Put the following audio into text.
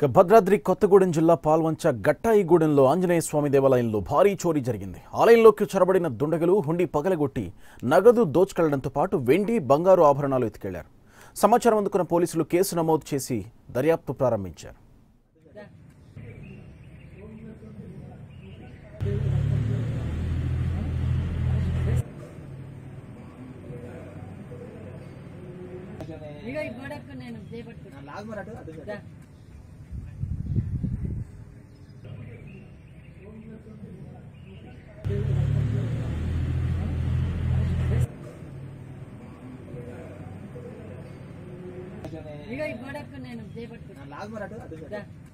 ఇక భద్రాద్రి కొత్తగూడెం జిల్లా పాల్వంచ గట్టాయిగూడెంలో ఆంజనేయ స్వామి దేవాలయంలో భారీ చోరీ జరిగింది ఆలయంలోకి చొరబడిన దుండగులు హుండీ పగలగొట్టి నగదు దోచుకెళ్లడంతో పాటు వెండి బంగారు ఆభరణాలు ఎత్తుకెళ్లారు సమాచారం అందుకున్న పోలీసులు కేసు నమోదు చేసి దర్యాప్తు ప్రారంభించారు ఇగో ఈ గోడకు నేను చేపట్టుకుంటా దా. ఇగో ఈ గోడకు నేను చేపట్టుకుంటా దా.